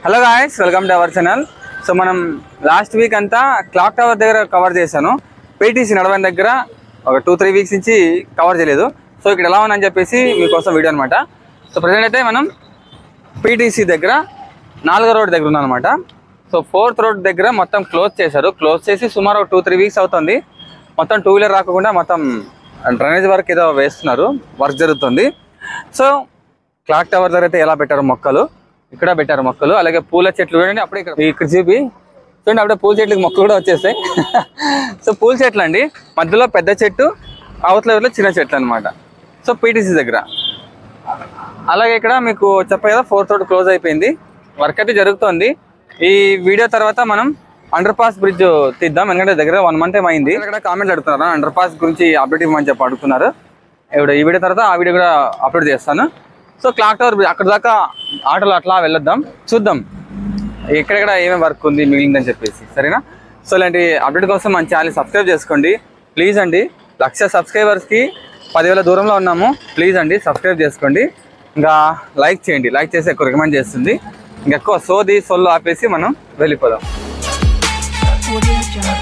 Hello guys welcome to our channel so మనం last week అంతా clock tower దగ్గర cover చేశాను పీటీసీ నడవని దగ్గర ఒక టూ త్రీ వీక్స్ నుంచి కవర్ చేయలేదు సో ఇక్కడ ఎలా ఉందని చెప్పేసి మీకోసం వీడియో అనమాట సో ప్రజెంట్ అయితే మనం పీటీసీ దగ్గర నాలుగో రోడ్ దగ్గర ఉన్నామన్నమాట సో ఫోర్త్ రోడ్ దగ్గర మొత్తం క్లోజ్ చేశారు క్లోజ్ చేసి సుమారు టూ త్రీ వీక్స్ అవుతుంది మొత్తం టూ వీలర్ రాకుండా మొత్తం డ్రైనేజ్ వర్క్ ఏదో వేస్తున్నారు వర్క్ జరుగుతుంది సో క్లాక్ టవర్ దగ్గర అయితే ఎలా పెట్టారు మొక్కలు ఇక్కడ పెట్టారు మొక్కలు అలాగే పూల చెట్లు చూడండి అప్పుడే ఇక్కడ ఇక్కడ చూపి చూడండి అప్పుడే పూల చెట్లకి మొక్కలు కూడా వచ్చేస్తాయి సో పూల చెట్లు అండి మధ్యలో పెద్ద చెట్టు అవతల వైపులో చిన్న చెట్లు అనమాట సో పీటీసీ దగ్గర అలాగే ఇక్కడ మీకు చెప్పే కదా ఫోర్త్ రోడ్ క్లోజ్ అయిపోయింది వర్క్ అయితే జరుగుతోంది ఈ వీడియో తర్వాత మనం అండర్ పాస్ బ్రిడ్జ్ తీద్దాం ఎందుకంటే దగ్గర వన్ మంత్ ఏమైంది ఇక్కడ కామెంట్లు అడుగుతున్నారు అండర్ పాస్ గురించి అప్డేట్ ఇవ్వమని చెప్పి అడుగుతున్నారు ఇప్పుడు ఈ వీడియో తర్వాత ఆ వీడియో కూడా అప్లోడ్ చేస్తాను సో క్లాక్ టవర్ బ్రిడ్జ్ అక్కడ దాకా ఆటోలో అట్లా వెళ్ళొద్దాం చూద్దాం ఎక్కడెక్కడ ఏమేమి వర్క్ ఉంది మిగిలిందని చెప్పేసి సరేనా సో ఇలాంటి అప్డేట్ కోసం మన ఛానల్ సబ్స్క్రైబ్ చేసుకోండి ప్లీజ్ అండి లక్ష సబ్స్క్రైబర్స్కి పదివేల దూరంలో ఉన్నాము ప్లీజ్ అండి సబ్స్క్రైబ్ చేసుకోండి ఇంకా లైక్ చేయండి లైక్ చేసి ఎక్కువ రికమెండ్ చేస్తుంది ఇంకెక్కువ సోది సొల్లు ఆపేసి మనం వెళ్ళిపోదాం Audio Jungle.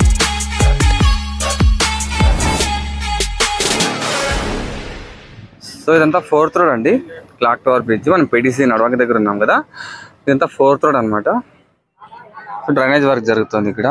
సో ఇదంతా ఫోర్త్ రోడ్ అండి క్లాక్ టవర్ బ్రిడ్జ్ మనం పీటీసీ నడవక దగ్గర ఉన్నాం కదా ఇదంతా ఫోర్త్ రోడ్ అనమాట సో డ్రైనేజ్ వర్క్ జరుగుతుంది ఇక్కడ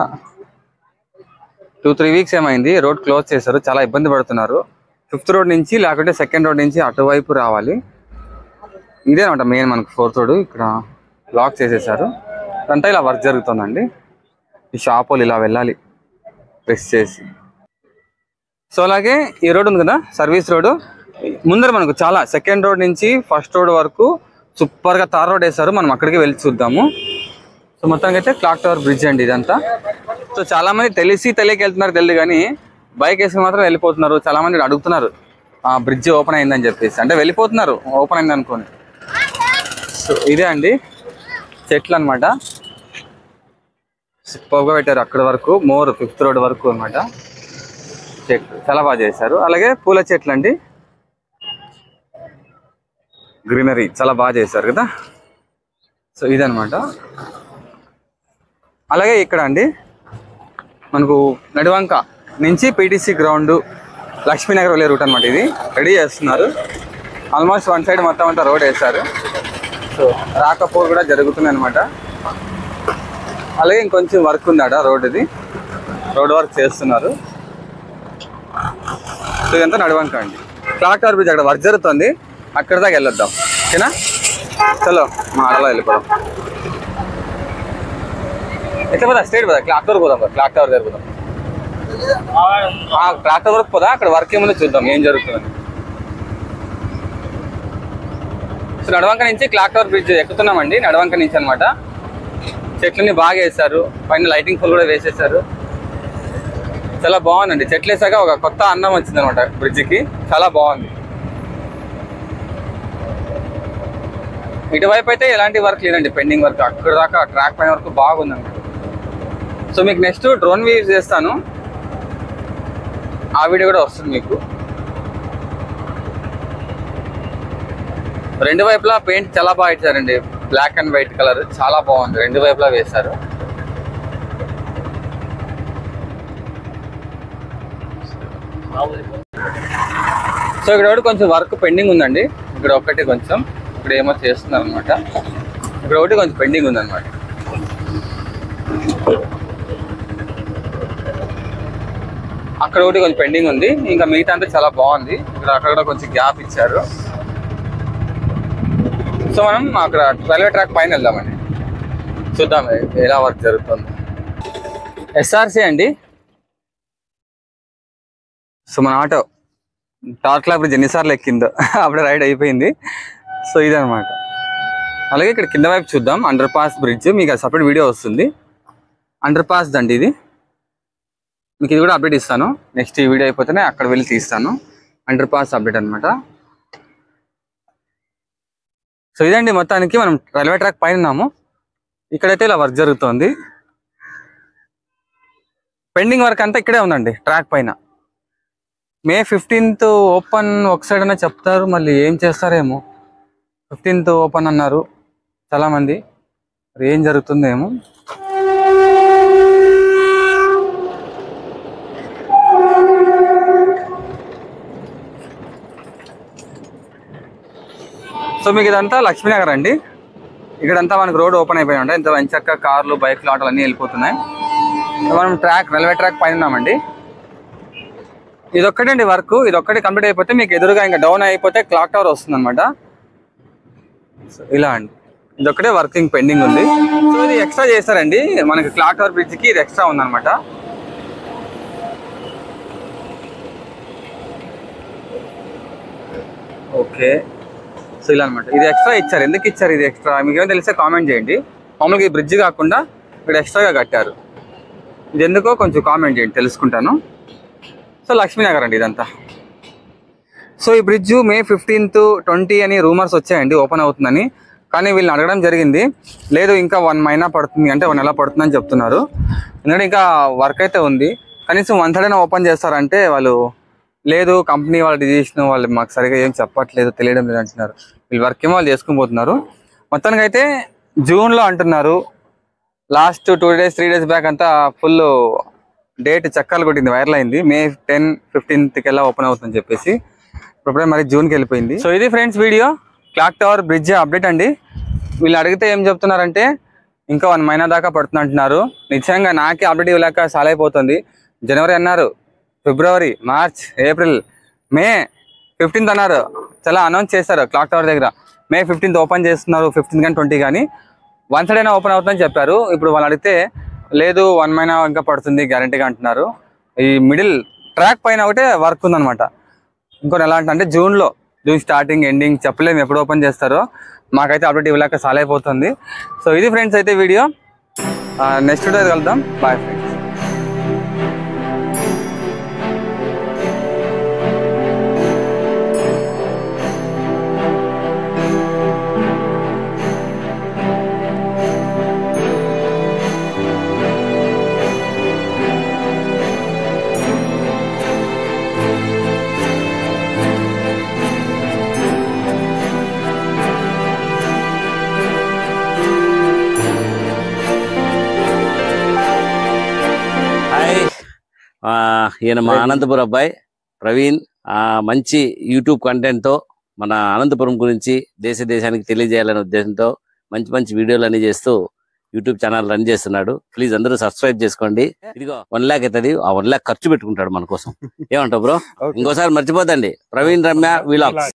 టూ త్రీ వీక్స్ ఏమైంది రోడ్ క్లోజ్ చేశారు చాలా ఇబ్బంది పడుతున్నారు ఫిఫ్త్ రోడ్ నుంచి లేకుంటే సెకండ్ రోడ్ నుంచి అటువైపు రావాలి ఇదే అనమాట మెయిన్ మనకు ఫోర్త్ రోడ్ ఇక్కడ లాక్ చేసేసారు అంతా ఇలా వర్క్ జరుగుతుందండి ఈ షాప్ వాళ్ళు ఇలా వెళ్ళాలి ప్రెస్ చేసి సో అలాగే ఈ రోడ్ ఉంది కదా సర్వీస్ రోడ్ ముందర మనకు చాలా సెకండ్ రోడ్ నుంచి ఫస్ట్ రోడ్ వరకు సూపర్ గా తార్ రోడ్ వేశారు మనం అక్కడికి వెళ్ళి చూద్దాము సో మొత్తానికి అయితే క్లాక్ టవర్ బ్రిడ్జ్ అండి ఇదంతా సో చాలా మంది తెలిసి తెలియక వెళ్తున్నారు తెలియదు కానీ బైక్ వేసుకుని మాత్రం వెళ్ళిపోతున్నారు చాలా మంది అడుగుతున్నారు ఆ బ్రిడ్జ్ ఓపెన్ అయిందని చెప్పేసి అంటే వెళ్ళిపోతున్నారు ఓపెన్ అయింది అనుకోని సో ఇదే అండి చెట్లు అనమాట సూపర్గా పెట్టారు అక్కడ వరకు మోర్ ఫిఫ్త్ రోడ్ వరకు అన్నమాట చెట్లు చాలా బాగా చేశారు అలాగే పూల చెట్లు అండి గ్రీనరీ చాలా బాగా చేశారు కదా సో ఇదనమాట అలాగే ఇక్కడ అండి మనకు నడివంక నుంచి పీటీసీ గ్రౌండ్ లక్ష్మీనగర్ వెళ్ళే రూట్ అనమాట ఇది రెడీ చేస్తున్నారు ఆల్మోస్ట్ వన్ సైడ్ మొత్తం అంతా రోడ్ వేశారు సో రాకపోరు కూడా జరుగుతుంది అనమాట అలాగే ఇంకొంచెం వర్క్ ఉందాడ రోడ్ ఇది రోడ్ వర్క్ చేస్తున్నారు సో ఇదంతా నడవంక అండి క్లాక్ టవర్ బ్రిడ్జ్ అక్కడ వర్క్ జరుగుతుంది అక్కడ దాకా వెళ్ళొద్దాం ఓకేనా చలో మా అడలో వెళ్ళిపోదాం ఎట్లా పోదా స్ట్రేట్ పోదా క్లాక్ టవర్ పోదాం కదా, క్లాక్ టవర్ దగ్గర పోదాం ఆ, క్లాక్ టవర్ వరకు పోదా అక్కడ వర్క్ ఏముందో చూద్దాం ఏం జరుగుతుందని సో నడవంక నుంచి క్లాక్ టవర్ బ్రిడ్జ్ ఎక్కుతున్నామండి నడవంక నుంచి అన్నమాట చెట్లని బాగా వేశారు పైన లైటింగ్ ఫుల్ కూడా వేసేసారు చాలా బాగుందండి చెట్లు వేసాక ఒక కొత్త అన్నం వచ్చింది అనమాట బ్రిడ్జికి చాలా బాగుంది ఇటువైపు అయితే ఎలాంటి వర్క్ లేదండి పెండింగ్ వర్క్ అక్కడ దాకా ట్రాక్ పైన వరకు బాగుందండి సో మీకు నెక్స్ట్ డ్రోన్ వ్యూ చేస్తాను ఆ వీడియో కూడా వస్తుంది మీకు రెండు వైపులా పెయింట్ చాలా బాగా ఇచ్చారండి బ్లాక్ అండ్ వైట్ కలర్ చాలా బాగుంది రెండు వైపులా వేశారు సో ఇక్కడ ఒకటి కొంచెం వర్క్ పెండింగ్ ఉందండి ఇక్కడ ఒకటి కొంచెం ఇక్కడ ఏమో చేస్తున్నారు అనమాట ఇక్కడ ఒకటి కొంచెం పెండింగ్ ఉందన్నమాట అక్కడ ఒకటి కొంచెం పెండింగ్ ఉంది ఇంకా మిగతా అంతా చాలా బాగుంది ఇక్కడ అక్కడ కొంచెం గ్యాప్ ఇచ్చారు సో మనం అక్కడ రైల్వే ట్రాక్ పైన వెళ్దామండి చూద్దాం ఎలా వర్క్ జరుగుతుంది ఎస్ఆర్సీ అండి సో మన ఆటో టార్క్లా బ్రిడ్జ్ ఎన్నిసార్లు ఎక్కిందో అప్పుడే రైడ్ అయిపోయింది సో ఇదనమాట అలాగే ఇక్కడ కింద వైపు చూద్దాం అండర్ పాస్ బ్రిడ్జ్ మీకు సపరేట్ వీడియో వస్తుంది అండర్ పాస్ దండి ఇది మీకు ఇది కూడా అప్డేట్ ఇస్తాను నెక్స్ట్ ఈ వీడియో అయిపోతేనే అక్కడ వెళ్ళి తీస్తాను అండర్ పాస్ అప్డేట్ అనమాట సో ఇదండి మొత్తానికి మనం రైల్వే ట్రాక్ పైన ఉన్నాము ఇక్కడైతే ఇలా వర్క్ జరుగుతోంది పెండింగ్ వర్క్ అంతా ఇక్కడే ఉందండి ట్రాక్ పైన మే ఫిఫ్టీన్త్ ఓపెన్ ఒక సైడ్ అనే చెప్తారు మళ్ళీ ఏం చేస్తారేమో ఫిఫ్టీన్త్ ఓపెన్ అన్నారు చాలా మంది మరి ఏం జరుగుతుందేమో సో మీకు ఇదంతా లక్ష్మీనగర్ అండి ఇక్కడంతా మనకు రోడ్ ఓపెన్ అయిపోయి ఉంటాయి ఇంత మంచి కార్లు బైక్లు ఆటోలు అన్నీ వెళ్ళిపోతున్నాయి సో మనం ట్రాక్ రైల్వే ట్రాక్ పైన ఉన్నామండి ఇదొక్కటండి వర్క్ ఇదొక్కటి కంప్లీట్ అయిపోతే మీకు ఎదురుగా ఇంకా డౌన్ అయిపోతే క్లాక్ టవర్ వస్తుంది అనమాట ఇలా అండి ఇదొక్కటే వర్కింగ్ పెండింగ్ ఉంది సో ఇది ఎక్స్ట్రా చేస్తారండి మనకి క్లాక్ టవర్ బ్రిడ్జ్ కి ఇది ఎక్స్ట్రా ఉందన్నమాట ఓకే సో ఇలా అనమాట ఇది ఎక్స్ట్రా ఇచ్చారు ఎందుకు ఇచ్చారు ఇది ఎక్స్ట్రా మీకు ఏమైనా తెలిస్తే కామెంట్ చేయండి మామూలుగా ఈ బ్రిడ్జ్ కాకుండా ఇక్కడ ఎక్స్ట్రాగా కట్టారు ఇది ఎందుకో కొంచెం కామెంట్ చేయండి తెలుసుకుంటాను సో లక్ష్మీనగర్ అండి ఇదంతా సో ఈ బ్రిడ్జ్ మే ఫిఫ్టీన్త్ ట్వంటీ అని రూమర్స్ వచ్చాయండి ఓపెన్ అవుతుందని కానీ వీళ్ళని అడగడం జరిగింది లేదు ఇంకా వన్ మైనా పడుతుంది అంటే వన్ నెల పడుతుందని చెప్తున్నారు ఎందుకంటే ఇంకా వర్క్ అయితే ఉంది కనీసం వన్ థర్డ్ ఓపెన్ చేస్తారంటే వాళ్ళు లేదు కంపెనీ వాళ్ళ డిసిషన్ వాళ్ళు మాకు సరిగా ఏం చెప్పట్లేదు తెలియడం లేదు అంటున్నారు వీళ్ళు వర్క్ ఏమో వాళ్ళు చేసుకుని పోతున్నారు మొత్తానికి అయితే జూన్లో అంటున్నారు last two days three days back అంతా ఫుల్ డేట్ చక్కలు కొట్టింది వైరల్ అయింది మే టెన్ ఫిఫ్టీన్త్కి ఎలా ఓపెన్ అవుతుందని చెప్పేసి ఇప్పుడే మరి జూన్కి వెళ్ళిపోయింది సో ఇది friends video clock tower bridge update అండి వీళ్ళు అడిగితే ఏం చెప్తున్నారంటే ఇంకా వన్ మైనా దాకా పడుతుంది అంటున్నారు నిజంగా నాకే అప్డేట్ ఇవ్వలేక చాలా అయిపోతుంది జనవరి అన్నారు ఫిబ్రవరి మార్చ్ ఏప్రిల్ మే ఫిఫ్టీన్త్ అన్నారు చాలా అనౌన్స్ చేశారు క్లాక్ టవర్ దగ్గర మే ఫిఫ్టీన్త్ ఓపెన్ చేస్తున్నారు ఫిఫ్టీన్త్ కానీ ట్వంటీ కానీ వన్ సైడ్ అయినా ఓపెన్ అవుతుందని చెప్పారు ఇప్పుడు వాళ్ళు అడిగితే లేదు వన్ మైనా ఇంకా పడుతుంది గ్యారంటీగా అంటున్నారు ఈ మిడిల్ ట్రాక్ పైన ఒకటే వర్క్ ఉందన్నమాట ఇంకో నెల అంటే జూన్లో జూన్ స్టార్టింగ్ ఎండింగ్ చెప్పలేము ఎప్పుడు ఓపెన్ చేస్తారో మాకైతే అప్డేట్ ఇవ్వలేక చాలా అయిపోతుంది సో ఇది ఫ్రెండ్స్ అయితే వీడియో నెక్స్ట్ వీడియో కలుద్దాం బాయ్ ఫ్రెండ్స్ హాయ్ ఆ, ఈయన మా అనంతపురం అబ్బాయి ప్రవీణ్ ఆ, మంచి యూట్యూబ్ కంటెంట్ తో మన అనంతపురం గురించి దేశ దేశానికి తెలియజేయాలనే ఉద్దేశంతో మంచి మంచి వీడియోలు అన్ని చేస్తూ యూట్యూబ్ ఛానల్ రన్ చేస్తున్నాడు ప్లీజ్ అందరూ సబ్స్క్రైబ్ చేసుకోండి ఇదిగో వన్ ల్యాక్ అవుతుంది ఆ వన్ ల్యాక్ ఖర్చు పెట్టుకుంటాడు మన కోసం ఏమంటావు బ్రో ఇంకోసారి మర్చిపోతండి ప్రవీణ్ రమ్య వీలాగ్స్